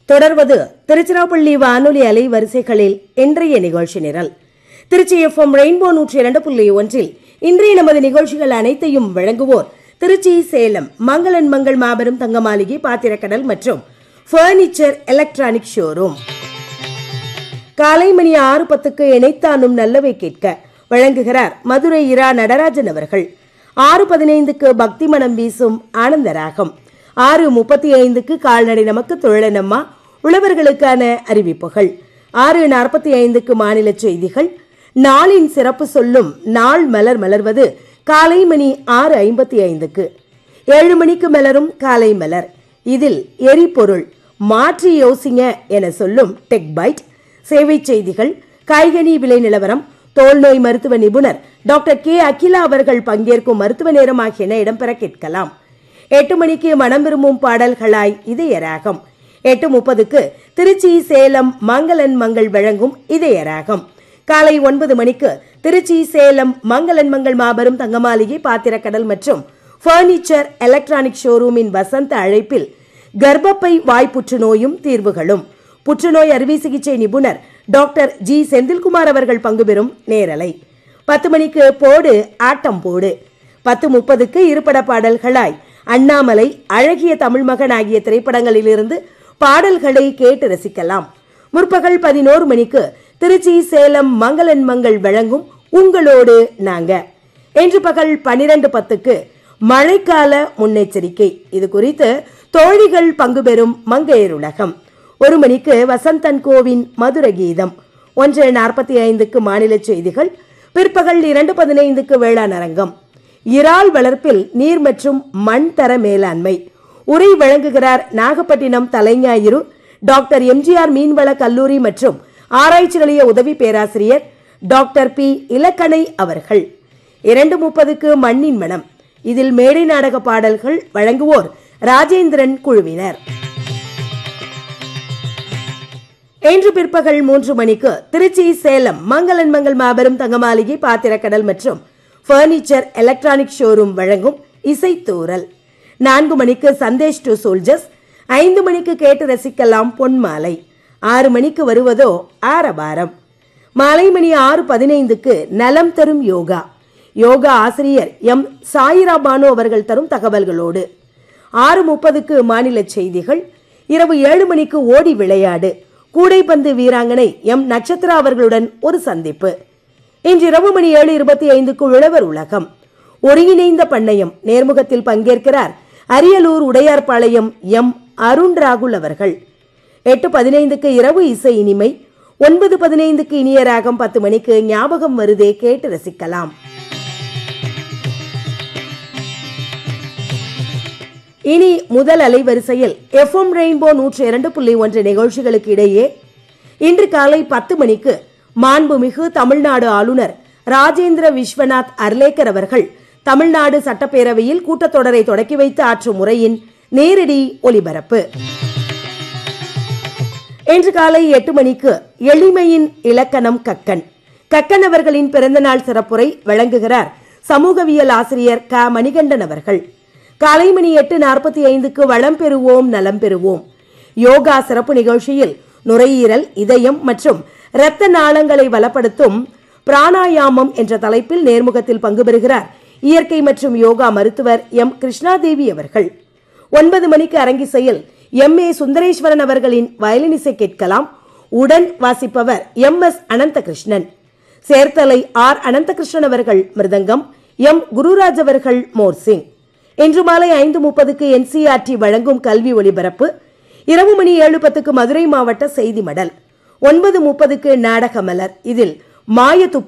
தொடர்வது திருச்சிராப்பள்ளி வானொலி அலைவரிசைகளில் இன்றைய நிகழ்ச்சி நிரல் திருச்சி எஃப்எம் ரெயின்போ நூற்றி இரண்டு புள்ளி ஒன்றில் இன்றைய நமது நிகழ்ச்சிகள் அனைத்தையும் வழங்குவோர் திருச்சி சேலம் மங்களன் மங்கள் மாபெரும் தங்க மாளிகை பாத்திரக்கடல் மற்றும் ஃபர்னிச்சர் எலக்ட்ரானிக் ஷோரூம் காலை மணி ஆறு பத்துக்கு இணைத்தானும் நல்லவை கேட்க வழங்குகிறார் மதுரை இரா நடராஜன் அவர்கள் ஆறு பதினைந்துக்கு பக்தி மனம் வீசும் ஆனந்தராகம் ஆறு முப்பத்தி ஐந்துக்கு கால்நடை நமக்கு தொழிலனம்மா உழவர்களுக்கான அறிவிப்புகள் ஆறு நாற்பத்தி ஐந்துக்கு மாநில செய்திகள் நாளின் சிறப்பு சொல்லும் நாள் மலர் மலர்வது காலை மணி ஆறு ஐம்பத்தி ஐந்துக்கு ஏழு மணிக்கு மலரும் காலை மலர் இதில் எரிபொருள் மாற்றி யோசிங்க என சொல்லும் டெக் பைட் சேவை செய்திகள் காய்கனி விலை நிலவரம் தோல்நோய் மருத்துவ நிபுணர் டாக்டர் கே அகிலா அவர்கள் பங்கேற்கும் மருத்துவ நேரம் ஆகியன இடம்பெற கேட்கலாம் எட்டு மணிக்கு மனம் விரும்பும் பாடல்களாய் இதயராகம் எட்டு முப்பதுக்கு திருச்சி சேலம் மங்களன் மங்கள் வழங்கும் இதயராகம் காலை ஒன்பது மணிக்கு திருச்சி சேலம் மங்களன் மங்கள் மாபெரும் தங்கமாளிகை பாத்திரக்கடல் மற்றும் பர்னிச்சர் எலக்ட்ரானிக் ஷோரூமின் வசந்த அழைப்பில் கர்ப்பப்பை வாய் புற்றுநோயும் தீர்வுகளும் புற்றுநோய் அறுவை சிகிச்சை நிபுணர் டாக்டர் ஜி செந்தில்குமார் அவர்கள் பங்கு பெறும் நேரலை பத்து மணிக்கு போடு ஆட்டம் போடு பத்து முப்பதுக்கு இருபட பாடல்களாய் அண்ணாமலை அழகிய தமிழ் மகன் ஆகிய திரைப்படங்களிலிருந்து பாடல்களை கேட்டு ரசிக்கலாம் முற்பகல் பதினோரு மணிக்கு திருச்சி சேலம் மங்களன் மங்கள் வழங்கும் உங்களோடு நாங்க இன்று பகல் பனிரெண்டு பத்துக்கு மழைக்கால முன்னெச்சரிக்கை இது குறித்து தோழிகள் பங்கு பெறும் மங்கையருலகம் ஒரு மணிக்கு வசந்தன் கோவின் மதுர கீதம் ஒன்று நாற்பத்தி ஐந்துக்கு மாநில செய்திகள் பிற்பகல் இரண்டு பதினைந்துக்கு வேளாண் அரங்கம் இறால் வளர்ப்பில் நீர் மற்றும் மண் தர மேலாண்மை உரை வழங்குகிறார் நாகப்பட்டினம் தலைஞாயிறு டாக்டர் எம்ஜிஆர் மீன்வள கல்லூரி மற்றும் ஆராய்ச்சி நிலைய உதவி பேராசிரியர் டாக்டர் பி இலக்கணை அவர்கள் இரண்டு முப்பதுக்கு மண்ணின் மனம் இதில் மேடை நாடக பாடல்கள் வழங்குவோர் ராஜேந்திரன் குழுவினர் இன்று பிற்பகல் மூன்று மணிக்கு திருச்சி சேலம் மங்களன் மங்கள் மாபெரும் தங்கமாளிகை பாத்திரக்கடல் மற்றும் பர்னிச்சர் எலக்ட்ரானிக் ஷோரூம் வழங்கும் இசைத்தூரல் நான்கு மணிக்கு சந்தேஷ் டு சோல்ஜர்ஸ் ஐந்து மணிக்கு கேட்டு ரசிக்கலாம் பொன்மாலை ஆறு மணிக்கு வருவதோ ஆரபாரம் மாலை மணி ஆறு பதினைந்துக்கு நலம் தரும் யோகா யோகா ஆசிரியர் எம் சாயிரா பானு அவர்கள் தரும் தகவல்களோடு ஆறு முப்பதுக்கு மாநில செய்திகள் இரவு ஏழு மணிக்கு ஓடி விளையாடு கூடைப்பந்து வீராங்கனை எம் நட்சத்திரா அவர்களுடன் ஒரு சந்திப்பு இன்று இரவு மணி ஏழு இருபத்தி ஐந்துக்கு உழவர் உலகம் ஒருங்கிணைந்த பண்ணையம் நேர்முகத்தில் பங்கேற்கிறார் அரியலூர் உடையார்பாளையம் எம் அருண் ராகுல் அவர்கள் எட்டு பதினைந்துக்கு இரவு இசை இனிமை ஒன்பது பதினைந்துக்கு இனிய ராகம் பத்து மணிக்கு ஞாபகம் வருதே கேட்டு ரசிக்கலாம் இனி முதல் அலைவரிசையில் எஃப்எம் ரெயின்போ நூற்றி இரண்டு புள்ளி ஒன்று நிகழ்ச்சிகளுக்கு இடையே இன்று காலை பத்து மணிக்கு மாண்புமிகு தமிழ்நாடு ஆளுநர் ராஜேந்திர விஸ்வநாத் அர்லேக்கர் அவர்கள் தமிழ்நாடு சட்டப்பேரவையில் கூட்டத்தொடரை தொடக்கி வைத்து ஆற்றும் முறையின் நேரடி ஒலிபரப்பு இன்று காலை எட்டு மணிக்கு எளிமையின் இலக்கணம் கக்கன் கக்கன் அவர்களின் பிறந்தநாள் சிறப்புரை வழங்குகிறார் சமூகவியல் ஆசிரியர் க மணிகண்டன் அவர்கள் காலை மணி எட்டு நாற்பத்தி ஐந்துக்கு வளம் பெறுவோம் நலம் பெறுவோம் யோகா சிறப்பு நிகழ்ச்சியில் நுரையீரல் இதயம் மற்றும் இரத்த நாளங்களை பலப்படுத்தும் பிராணாயாமம் என்ற தலைப்பில் நேர்முகத்தில் பங்கு பெறுகிறார் இயற்கை மற்றும் யோகா மருத்துவர் எம் கிருஷ்ணாதேவி அவர்கள் ஒன்பது மணிக்கு அரங்கிசையில் எம் ஏ சுந்தரேஸ்வரன் அவர்களின் வயலினிசை கேட்கலாம் உடன் வாசிப்பவர் M S Ananthakrishnan Cherthala R Ananthakrishnan அவர்கள் மிருதங்கம் எம் குருராஜ் அவர்கள் மோர்சிங் இன்று மாலை ஐந்து முப்பதுக்கு என்சிஆர்டி வழங்கும் கல்வி ஒலிபரப்பு இரவு மணி ஏழு பத்துக்கு மதுரை மாவட்ட செய்தி மடல் ஒன்பது முப்பதுக்கு நாடக மலர் இதில் மாயத்துப்பு